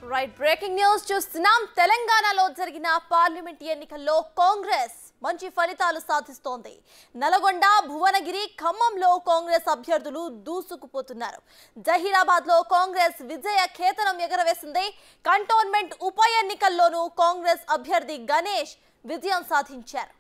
right breaking news చూస్తున్నాం తెలంగాణలో జరిగిన పార్లమెంట్ ఎన్నికల్లో కాంగ్రెస్ మంచి ఫలితాలు సాధిస్తోంది నల్గొండ భువనగిరి ఖమ్మంలో కాంగ్రెస్ అభ్యర్థులు దూసుకుపోతున్నారు జహీరాబాద్ లో కాంగ్రెస్ విజయ కేతనం ఎగరవేసింది కంటోన్మెంట్ ఉప ఎన్నికల్లోనూ కాంగ్రెస్ అభ్యర్థి గణేష్ విజయం సాధించారు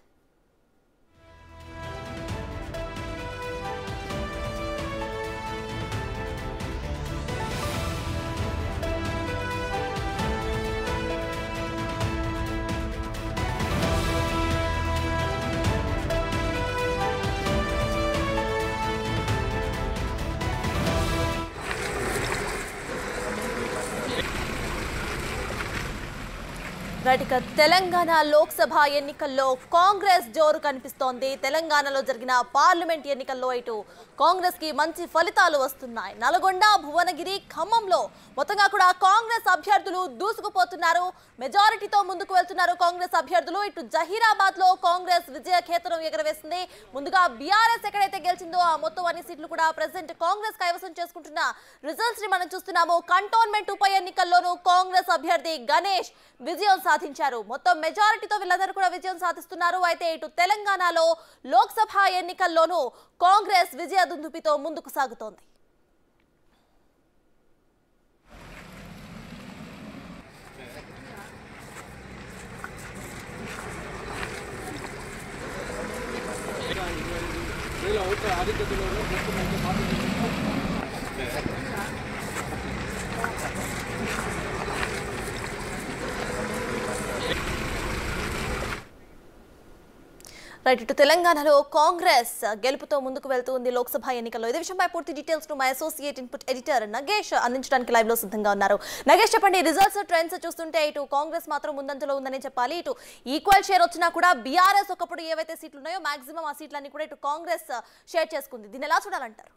రైట్ ఇక తెలంగాణ లోక్సభ ఎన్నికల్లో కాంగ్రెస్ జోరు కనిపిస్తోంది తెలంగాణలో జరిగిన పార్లమెంట్ ఎన్నికల్లో ఇటు కాంగ్రెస్ కి మంచి ఫలితాలు వస్తున్నాయి నల్గొండ భువనగిరి ఖమ్మంలో మొత్తంగా కూడా కాంగ్రెస్ అభ్యర్థులు దూసుకుపోతున్నారు మెజారిటీతో ముందుకు వెళ్తున్నారు కాంగ్రెస్ అభ్యర్థులు ఇటు జహీరాబాద్ లో కాంగ్రెస్ విజయ కేతనం ఎగరవేసింది ముందుగా బీఆర్ఎస్ ఎక్కడైతే గెలిచిందో ఆ మొత్తం అన్ని సీట్లు కూడా ప్రెసెంట్ కాంగ్రెస్ కైవసం చేసుకుంటున్న రిజల్ట్స్ ని మనం చూస్తున్నాము కంటోన్మెంట్ ఉప ఎన్నికల్లోనూ కాంగ్రెస్ అభ్యర్థి గణేష్ విజయం సాధించారు మొత్తం మెజారిటీతో వీళ్ళందరూ కూడా విజయం సాధిస్తున్నారు అయితే ఇటు తెలంగాణలో లోక్సభ ఎన్నికల్లోనూ కాంగ్రెస్ విజయ దుందుపితో ముందుకు సాగుతోంది రైట్ ఇటు తెలంగాణలో కాంగ్రెస్ గెలుపుతో ముందుకు వెళ్తుంది లోక్సభ ఎన్నికల్లో ఇదే విషయంపై పూర్తి డీటెయిల్స్ ను మా అసోసియేట్ ఇన్పుట్ ఎడిటర్ నగేష్ అందించడానికి లైవ్ లో సిద్ధంగా ఉన్నారు నగేష్ చెప్పండి రిజల్ట్స్ ట్రెండ్స్ చూస్తుంటే ఇటు కాంగ్రెస్ మాత్రం ముందంజలో ఉందని చెప్పాలి ఇటు ఈక్వల్ షేర్ వచ్చినా కూడా బీఆర్ఎస్ ఒకప్పుడు ఏవైతే సీట్లు ఉన్నాయో మాక్సిమం ఆ సీట్లన్నీ కూడా ఇటు కాంగ్రెస్ షేర్ చేసుకుంది దీన్ని ఎలా చూడాలంటారు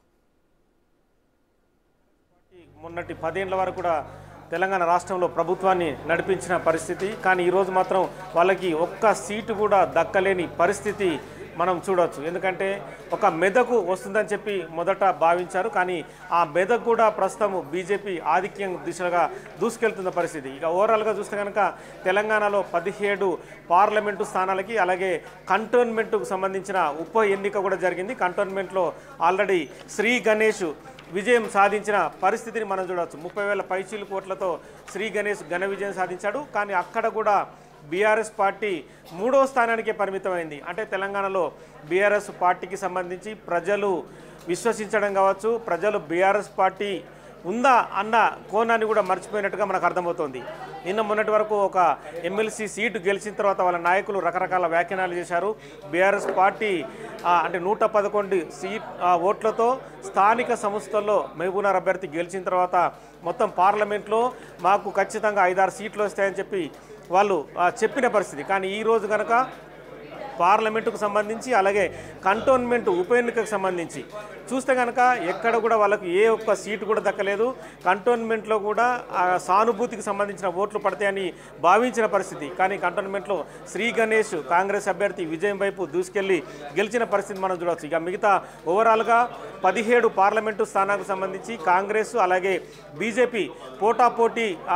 మొన్నటి పదేళ్ల వరకు కూడా తెలంగాణ రాష్ట్రంలో ప్రభుత్వాన్ని నడిపించిన పరిస్థితి కానీ ఈరోజు మాత్రం వాళ్ళకి ఒక్క సీటు కూడా దక్కలేని పరిస్థితి మనం చూడవచ్చు ఎందుకంటే ఒక మెదకు వస్తుందని చెప్పి మొదట భావించారు కానీ ఆ మెదక్ కూడా ప్రస్తుతం బీజేపీ ఆధిక్యం దిశగా దూసుకెళ్తున్న పరిస్థితి ఇక ఓవరాల్గా చూస్తే కనుక తెలంగాణలో పదిహేడు పార్లమెంటు స్థానాలకి అలాగే కంటోన్మెంట్కు సంబంధించిన ఉప ఎన్నిక కూడా జరిగింది కంటోన్మెంట్లో ఆల్రెడీ శ్రీ గణేష్ విజయం సాధించిన పరిస్థితిని మనం చూడవచ్చు ముప్పై వేల పైచీలు కోట్లతో శ్రీ గణేష్ ఘన విజయం సాధించాడు కానీ అక్కడ కూడా బీఆర్ఎస్ పార్టీ మూడో స్థానానికే పరిమితమైంది అంటే తెలంగాణలో బీఆర్ఎస్ పార్టీకి సంబంధించి ప్రజలు విశ్వసించడం కావచ్చు ప్రజలు బీఆర్ఎస్ పార్టీ ఉందా అన్న కోణాన్ని కూడా మర్చిపోయినట్టుగా మనకు అర్థమవుతోంది నిన్న మొన్నటి వరకు ఒక ఎమ్మెల్సీ సీటు గెలిచిన తర్వాత వాళ్ళ నాయకులు రకరకాల వ్యాఖ్యానాలు చేశారు బీఆర్ఎస్ పార్టీ ఆ, అంటే నూట పదకొండు సీట్ ఆ, ఓట్లతో స్థానిక సంస్థల్లో మహబూబ్నగర్ అభ్యర్థి గెలిచిన తర్వాత మొత్తం పార్లమెంట్లో మాకు ఖచ్చితంగా ఐదారు సీట్లు వస్తాయని చెప్పి వాళ్ళు ఆ, చెప్పిన పరిస్థితి కానీ ఈరోజు కనుక పార్లమెంటుకు సంబంధించి అలాగే కంటోన్మెంట్ ఉప ఎన్నికకు సంబంధించి చూస్తే కనుక ఎక్కడ కూడా వాళ్ళకు ఏ ఒక్క సీటు కూడా దక్కలేదు కంటోన్మెంట్లో కూడా ఆ సానుభూతికి సంబంధించిన ఓట్లు పడతాయని భావించిన పరిస్థితి కానీ కంటోన్మెంట్లో శ్రీ గణేష్ కాంగ్రెస్ అభ్యర్థి విజయం వైపు దూసుకెళ్లి గెలిచిన పరిస్థితి మనం చూడవచ్చు ఇక మిగతా ఓవరాల్గా పదిహేడు పార్లమెంటు స్థానాలకు సంబంధించి కాంగ్రెస్ అలాగే బీజేపీ పోటాపోటీ ఆ,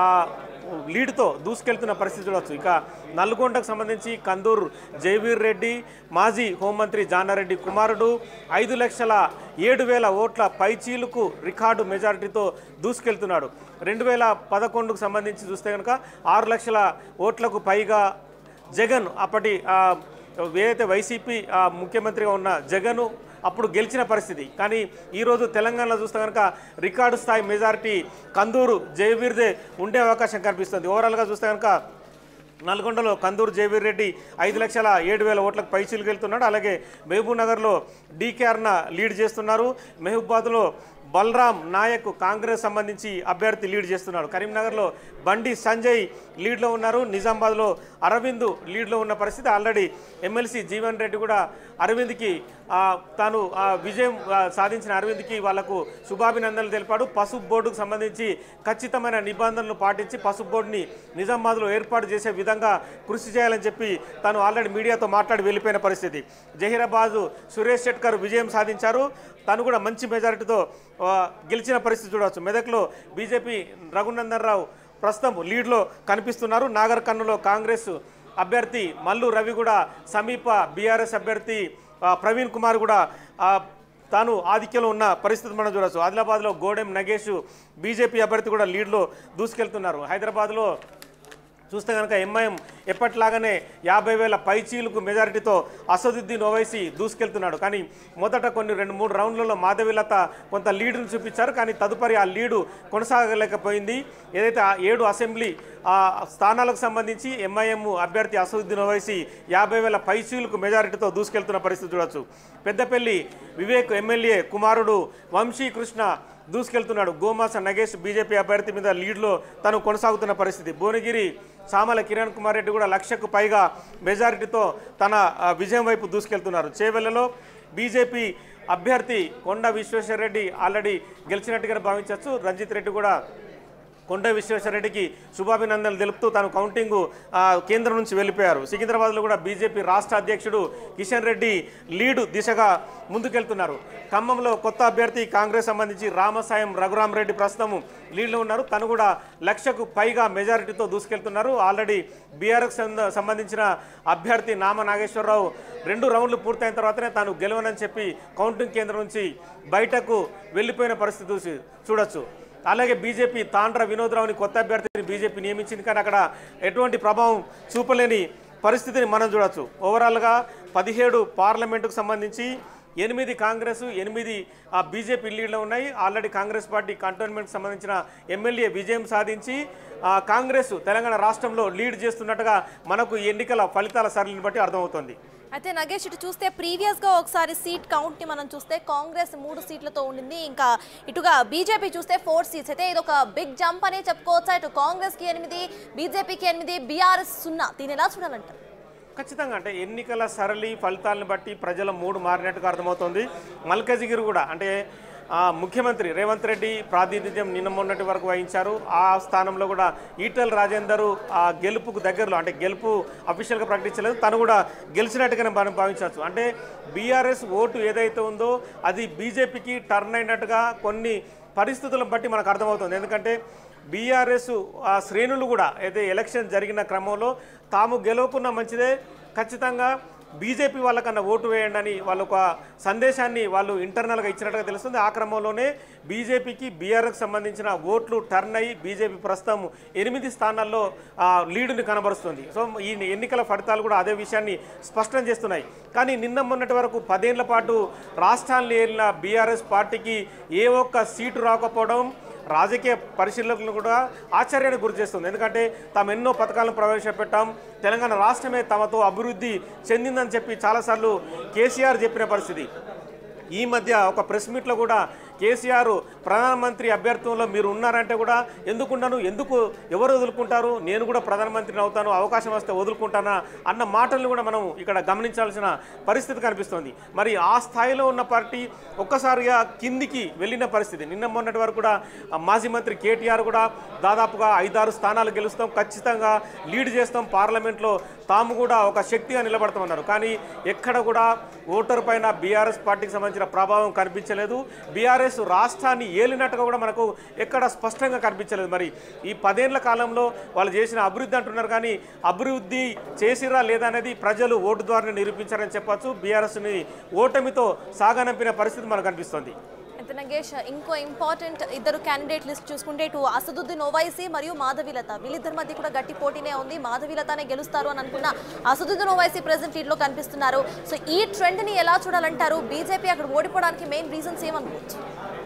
లీడ్తో దూసుకెళ్తున్న పరిస్థితి చూడవచ్చు ఇక నల్గొండకు సంబంధించి కందూర్ జైవీర్ రెడ్డి మాజీ హోంమంత్రి జానారెడ్డి కుమారుడు ఐదు లక్షల ఏడు వేల ఓట్ల పైచీలుకు రికార్డు మెజారిటీతో దూసుకెళ్తున్నాడు రెండు వేల పదకొండుకు సంబంధించి చూస్తే కనుక ఆరు లక్షల ఓట్లకు పైగా జగన్ అప్పటి ఆ, ఏదైతే వైసీపీ ఆ, ముఖ్యమంత్రిగా ఉన్న జగన్ అప్పుడు గెలిచిన పరిస్థితి కానీ ఈరోజు తెలంగాణలో చూస్తే కనుక రికార్డు స్థాయి మెజారిటీ కందూరు జయవీర్దే ఉండే అవకాశం కనిపిస్తుంది ఓవరాల్గా చూస్తే కనుక నల్గొండలో కందూరు జయవీర్ రెడ్డి ఐదు లక్షల ఏడు వేల ఓట్లకు పైచీలకు వెళ్తున్నాడు అలాగే మహబూబ్ నగర్లో డీకే అర్న లీడ్ చేస్తున్నారు మహబూబాద్లో బలరాం నాయక్ కాంగ్రెస్ సంబంధించి అభ్యర్థి లీడ్ చేస్తున్నాడు కరీంనగర్లో బండి సంజయ్ లీడ్లో ఉన్నారు నిజామాబాద్లో అరవింద్ లీడ్లో ఉన్న పరిస్థితి ఆల్రెడీ ఎమ్మెల్సీ జీవన్ రెడ్డి కూడా అరవింద్కి ఆ, తాను ఆ, విజయం ఆ, సాధించిన అరవింద్కి వాళ్లకు శుభాభినందనలు తెలిపాడు పసుపు బోర్డుకు సంబంధించి ఖచ్చితమైన నిబంధనలు పాటించి పసుపు బోర్డుని నిజామాబాద్లో ఏర్పాటు చేసే విధంగా కృషి చేయాలని చెప్పి తాను ఆల్రెడీ మీడియాతో మాట్లాడి వెళ్ళిపోయిన పరిస్థితి జహీరాబాద్ సురేష్ శెట్కర్ విజయం సాధించారు తను కూడా మంచి మెజారిటీతో ఆ, గెలిచిన పరిస్థితి చూడవచ్చు మెదక్లో బీజేపీ రఘునందన్ రావు ప్రస్తుతం లీడ్లో కనిపిస్తున్నారు నాగర్ కర్నూలులో కాంగ్రెస్ అభ్యర్థి మల్లు రవి కూడా సమీప బీఆర్ఎస్ అభ్యర్థి ఆ, ప్రవీణ్ కుమార్ కూడా ఆ, తాను ఆధిక్యంలో ఉన్న పరిస్థితి మనం చూడొచ్చు ఆదిలాబాద్లో గోడెం నగేష్ బీజేపీ అభ్యర్థి కూడా లీడ్లో దూసుకెళ్తున్నారు హైదరాబాద్లో చూస్తే కనుక ఎంఐఎం ఎప్పట్లాగానే యాభై వేల పైచీలకు మెజారిటీతో అసదుద్దీన్ ఓవైసీ దూసుకెళ్తున్నాడు కానీ మొదట కొన్ని రెండు మూడు రౌండ్లలో మాధవిలత కొంత లీడును చూపించారు కానీ తదుపరి ఆ లీడు కొనసాగలేకపోయింది ఏదైతే ఆ ఏడు అసెంబ్లీ ఆ స్థానాలకు సంబంధించి ఎంఐఎం అభ్యర్థి అసదుద్దీన్ ఓవైసీ యాభై వేల పైచీలకు మెజారిటీతో దూసుకెళ్తున్న పరిస్థితి చూడొచ్చు పెద్దపల్లి వివేక్ ఎమ్మెల్యే కుమారుడు వంశీ కృష్ణ దూసుకెళ్తున్నాడు గోమాస నగేష్ బీజేపీ అభ్యర్థి మీద లీడ్లో తను కొనసాగుతున్న పరిస్థితి భువనగిరి సామల కిరణ్ కుమార్ రెడ్డి కూడా లక్షకు పైగా మెజారిటీతో తన ఆ, విజయం వైపు దూసుకెళ్తున్నారు చేవెళ్లలో బీజేపీ అభ్యర్థి కొండ విశ్వేశ్వరరెడ్డి ఆల్రెడీ గెలిచినట్టుగా భావించవచ్చు రంజిత్ రెడ్డి కూడా కొండ విశ్వేశ్వరరెడ్డికి శుభాభినందనలు తెలుపుతూ తాను కౌంటింగ్ ఆ, కేంద్రం నుంచి వెళ్ళిపోయారు సికింద్రాబాద్లో కూడా బీజేపీ రాష్ట్ర అధ్యక్షుడు కిషన్ రెడ్డి లీడు దిశగా ముందుకెళ్తున్నారు ఖమ్మంలో కొత్త అభ్యర్థి కాంగ్రెస్ సంబంధించి రామసాయం రఘురామ్ రెడ్డి ప్రస్తుతం లీడ్లో ఉన్నారు తను కూడా లక్షకు పైగా మెజారిటీతో దూసుకెళ్తున్నారు ఆల్రెడీ బీఆర్ఎస్ సంబంధించిన అభ్యర్థి నామ నాగేశ్వరరావు రెండు రౌండ్లు పూర్తయిన తర్వాతనే తాను గెలవనని చెప్పి కౌంటింగ్ కేంద్రం నుంచి బయటకు వెళ్ళిపోయిన పరిస్థితి చూసి చూడొచ్చు అలాగే బీజేపీ తాండ్ర వినోద్రావుని కొత్త అభ్యర్థిని బీజేపీ నియమించింది కానీ అక్కడ ఎటువంటి ప్రభావం చూపలేని పరిస్థితిని మనం చూడొచ్చు ఓవరాల్గా పదిహేడు పార్లమెంటుకు సంబంధించి ఎనిమిది కాంగ్రెస్ ఎనిమిది ఆ బీజేపీ లీడ్లో ఉన్నాయి ఆల్రెడీ కాంగ్రెస్ పార్టీ కంటోన్మెంట్కి సంబంధించిన ఎమ్మెల్యే విజయం సాధించి ఆ, కాంగ్రెస్ తెలంగాణ రాష్ట్రంలో లీడ్ చేస్తున్నట్టుగా మనకు ఈ ఎన్నికల ఫలితాల సరళిని బట్టి అర్థమవుతోంది అయితే నగేష్ ఇటు చూస్తే ప్రీవియస్ గా ఒకసారి సీట్ కౌంట్ ని మనం చూస్తే కాంగ్రెస్ మూడు సీట్లతో ఉండింది ఇంకా ఇటుగా బీజేపీ చూస్తే ఫోర్ సీట్స్ అయితే ఇది ఒక బిగ్ జంప్ అనే చెప్పుకోవచ్చా ఇటు కాంగ్రెస్ కి ఎనిమిది బీజేపీకి ఎనిమిది బీఆర్ఎస్ సున్నా దీని ఎలా చూడాలంటారు ఖచ్చితంగా అంటే ఎన్నికల సరళి ఫలితాలను బట్టి ప్రజల మూడు మారినట్టుగా అర్థమవుతోంది మల్కజిగిరి కూడా అంటే ఆ, ముఖ్యమంత్రి రేవంత్ రెడ్డి ప్రాతినిధ్యం నిన్న మొన్నటి వరకు వహించారు ఆ స్థానంలో కూడా ఈటెల్ రాజేందర్ ఆ గెలుపుకు దగ్గరలో అంటే గెలుపు అఫీషియల్గా ప్రకటించలేదు తను కూడా గెలిచినట్టుగానే మనం భావించవచ్చు అంటే బీఆర్ఎస్ ఓటు ఏదైతే ఉందో అది బీజేపీకి టర్న్ అయినట్టుగా కొన్ని పరిస్థితులను బట్టి మనకు అర్థమవుతుంది ఎందుకంటే బీఆర్ఎస్ ఆ శ్రేణులు కూడా అయితే ఎలక్షన్ జరిగిన క్రమంలో తాము గెలవకున్న మంచిదే ఖచ్చితంగా బీజేపీ వాళ్ళకన్నా ఓటు వేయండి అని వాళ్ళు ఒక సందేశాన్ని వాళ్ళు ఇంటర్నల్గా ఇచ్చినట్టుగా తెలుస్తుంది ఆ క్రమంలోనే బీజేపీకి బీఆర్ఎస్కి సంబంధించిన ఓట్లు టర్న్ అయ్యి బీజేపీ ప్రస్తుతం ఎనిమిది స్థానాల్లో ఆ, లీడుని కనబరుస్తుంది సో ఈ ఎన్నికల ఫలితాలు కూడా అదే విషయాన్ని స్పష్టం చేస్తున్నాయి కానీ నిన్న మొన్నటి వరకు పదేళ్ల పాటు రాష్ట్రాన్ని ఏలిన బీఆర్ఎస్ పార్టీకి ఏ ఒక్క సీటు రాకపోవడం రాజకీయ పరిశీలకులను కూడా ఆశ్చర్యానికి గురి చేస్తుంది ఎందుకంటే తాము ఎన్నో పథకాలను ప్రవేశపెట్టాం తెలంగాణ రాష్ట్రమే తమతో అభివృద్ధి చెందిందని చెప్పి చాలాసార్లు కేసీఆర్ చెప్పిన పరిస్థితి ఈ మధ్య ఒక ప్రెస్ మీట్లో కూడా కేసీఆర్ ప్రధానమంత్రి అభ్యర్థంలో మీరు ఉన్నారంటే కూడా ఎందుకుంటాను ఎందుకు ఎవరు వదులుకుంటారు నేను కూడా ప్రధానమంత్రిని అవుతాను అవకాశం వస్తే వదులుకుంటానా అన్న మాటలను కూడా మనం ఇక్కడ గమనించాల్సిన పరిస్థితి కనిపిస్తుంది మరి ఆ స్థాయిలో ఉన్న పార్టీ ఒక్కసారిగా కిందికి వెళ్ళిన పరిస్థితి నిన్న మొన్నటి వరకు కూడా ఆ మాజీ మంత్రి కేటీఆర్ కూడా దాదాపుగా ఐదారు స్థానాలు గెలుస్తాం ఖచ్చితంగా లీడ్ చేస్తాం పార్లమెంట్లో తాము కూడా ఒక శక్తిగా నిలబడతామన్నారు కానీ ఎక్కడ కూడా ఓటర్ పైన బీఆర్ఎస్ పార్టీకి సంబంధించిన ప్రభావం కనిపించలేదు బీఆర్ఎస్ రాష్ట్రాన్ని ఏలినట్టుగా కూడా మనకు ఎక్కడ స్పష్టంగా కనిపించలేదు మరి ఈ పదేళ్ల కాలంలో వాళ్ళు చేసిన అభివృద్ధి అంటున్నారు కానీ అభివృద్ధి చేసిరా లేదా అనేది ప్రజలు ఓటు ద్వారా నిరూపించారని చెప్పొచ్చు బీఆర్ఎస్ని ఓటమితో సాగనంపిన పరిస్థితి మనకు కనిపిస్తుంది అయితే నగేష్ ఇంకో ఇంపార్టెంట్ ఇద్దరు క్యాండిడేట్ లిస్ట్ చూసుకుంటే ఇటు అసదుద్దీన్ ఓవైసీ మరియు మాధవీలత వీళ్ళిద్దరి మధ్య కూడా గట్టి పోటీనే ఉంది మాధవీలతనే గెలుస్తారు అని అనుకున్న అసదుద్దీన్ ఓవైసీ ప్రెసెంట్ లీడ్లో కనిపిస్తున్నారు సో ఈ ట్రెండ్ని ఎలా చూడాలంటారు బీజేపీ అక్కడ ఓడిపోవడానికి మెయిన్ రీజన్స్ ఏమనుకోవచ్చు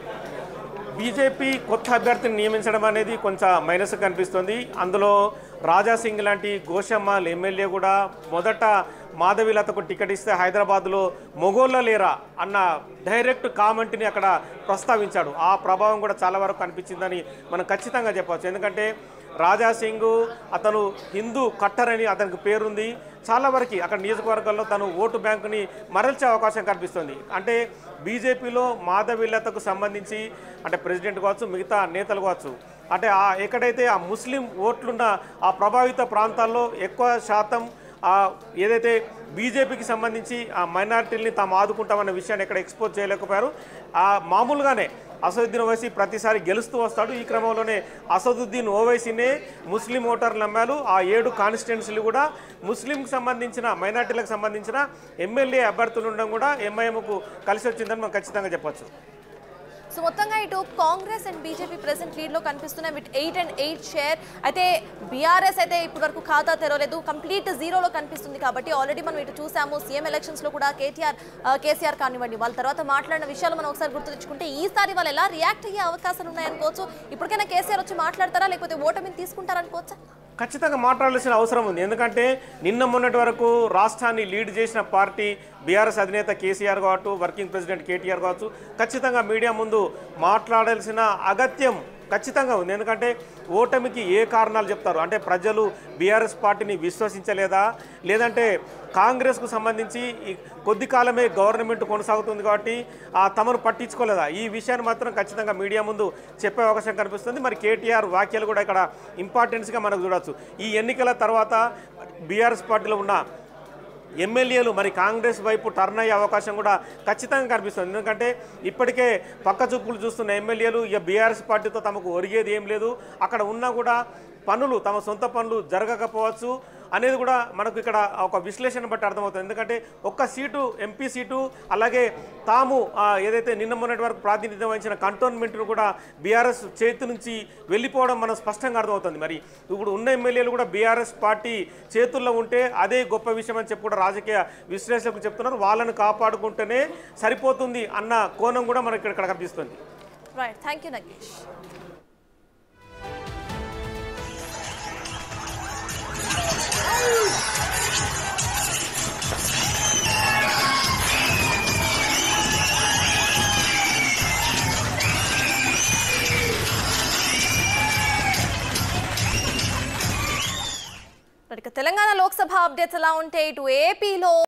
బీజేపీ కొత్త అభ్యర్థిని నియమించడం అనేది కొంచెం మైనస్ కనిపిస్తుంది అందులో రాజా సింగ్ లాంటి గోషమ్మాల్ ఎమ్మెల్యే కూడా మొదట మాధవీలతకు టికెట్ ఇస్తే హైదరాబాద్లో మొగోళ్ళ లేరా అన్న డైరెక్ట్ కామెంట్ని అక్కడ ప్రస్తావించాడు ఆ ప్రభావం కూడా చాలా వరకు కనిపించిందని మనం ఖచ్చితంగా చెప్పవచ్చు ఎందుకంటే రాజా సింగ్ అతను హిందూ కట్టర్ అని అతనికి పేరుంది చాలా వరకు అక్కడ నియోజకవర్గాల్లో తను ఓటు బ్యాంకుని మరల్చే అవకాశం కనిపిస్తుంది అంటే బీజేపీలో మాధవీలతకు సంబంధించి అంటే ప్రెసిడెంట్ కావచ్చు మిగతా నేతలు కావచ్చు అంటే ఆ ఎక్కడైతే ఆ ముస్లిం ఓట్లున్న ఆ ప్రభావిత ప్రాంతాల్లో ఎక్కువ శాతం ఆ ఏదైతే బీజేపీకి సంబంధించి ఆ మైనారిటీల్ని తాము ఆదుకుంటామన్న విషయాన్ని ఎక్కడ ఎక్స్పోజ్ చేయలేకపోయారు ఆ మామూలుగానే అసదుద్దీన్ ఓవైసీ ప్రతిసారి గెలుస్తూ వస్తాడు ఈ క్రమంలోనే అసదుద్దీన్ ఓవైసీనే ముస్లిం ఓటర్లు నమ్మారు ఆ ఏడు కాన్స్టిట్యున్సీలు కూడా ముస్లింకి సంబంధించిన మైనార్టీలకు సంబంధించిన ఎమ్మెల్యే అభ్యర్థులు ఉండడం కూడా ఎంఐఎంకు కలిసి వచ్చిందని మనం ఖచ్చితంగా చెప్పొచ్చు సో మొత్తంగా ఇటు Congress and BJP present lead లో కనిపిస్తున్నాయి with eight and eight share అయితే బీఆర్ఎస్ అయితే ఇప్పటి వరకు ఖాతా తెరవలేదు కంప్లీట్ జీరోలో కనిపిస్తుంది కాబట్టి ఆల్రెడీ మనం ఇటు చూసాము సీఎం ఎలక్షన్స్ లో కూడా కేటీఆర్ ఆ, కేసీఆర్ కానివ్వండి వాళ్ళ తర్వాత మాట్లాడిన విషయాలు మనం ఒకసారి గుర్తు తెచ్చుకుంటే ఈసారి వాళ్ళు ఎలా రియాక్ట్ అయ్యే అవకాశాలు ఉన్నాయనుకోవచ్చు ఇప్పటికైనా కేసీఆర్ వచ్చి మాట్లాడతారా లేకపోతే ఓటమిని తీసుకుంటారనుకోవచ్చా ఖచ్చితంగా మాట్లాడాల్సిన అవసరం ఉంది ఎందుకంటే నిన్న మొన్నటి వరకు రాష్ట్రాన్ని లీడ్ చేసిన పార్టీ బీఆర్ఎస్ అధినేత కేసీఆర్ కావచ్చు వర్కింగ్ ప్రెసిడెంట్ కేటీఆర్ కావచ్చు ఖచ్చితంగా మీడియా ముందు మాట్లాడాల్సిన అగత్యం ఖచ్చితంగా ఉంది ఎందుకంటే ఓటమికి ఏ కారణాలు చెప్తారు అంటే ప్రజలు బీఆర్ఎస్ పార్టీని విశ్వసించలేదా లేదంటే కాంగ్రెస్కు సంబంధించి ఈ కొద్ది కాలమే గవర్నమెంట్ కొనసాగుతుంది కాబట్టి ఆ తమను పట్టించుకోలేదా ఈ విషయాన్ని మాత్రం ఖచ్చితంగా మీడియా ముందు చెప్పే అవకాశం కనిపిస్తుంది మరి కేటీఆర్ వ్యాఖ్యలు కూడా ఇక్కడ ఇంపార్టెన్స్గా మనకు చూడవచ్చు ఈ ఎన్నికల తర్వాత బీఆర్ఎస్ పార్టీలో ఉన్న ఎమ్మెల్యేలు మరి కాంగ్రెస్ వైపు టర్న్ అయ్యే అవకాశం కూడా ఖచ్చితంగా కనిపిస్తుంది ఎందుకంటే ఇప్పటికే పక్క చూపులు చూస్తున్న ఎమ్మెల్యేలు ఇక బీఆర్ఎస్ పార్టీతో తమకు ఒరిగేది ఏం లేదు అక్కడ ఉన్నా కూడా పనులు తమ సొంత పనులు జరగకపోవచ్చు అనేది కూడా మనకు ఇక్కడ ఒక విశ్లేషణ బట్టి అర్థమవుతుంది ఎందుకంటే ఒక్క సీటు ఎంపీ సీటు అలాగే తాము ఆ, ఏదైతే నిన్న మొన్నటి వరకు ప్రాతినిధ్యం వహించిన కంటోన్మెంట్ను కూడా బీఆర్ఎస్ చేతి నుంచి వెళ్ళిపోవడం మనం స్పష్టంగా అర్థమవుతుంది మరి ఇప్పుడు ఉన్న ఎమ్మెల్యేలు కూడా బీఆర్ఎస్ పార్టీ చేతుల్లో ఉంటే అదే గొప్ప విషయం అని చెప్పి కూడా రాజకీయ విశ్లేషకులు చెప్తున్నారు వాళ్ళని కాపాడుకుంటేనే సరిపోతుంది అన్న కోణం కూడా మనకి ఇక్కడ కనిపిస్తుంది రైట్ థ్యాంక్ యూ నగేష్ ఇక తెలంగాణ లోక్సభ అప్డేట్స్ ఎలా ఉంటే ఇటు ఏపీలో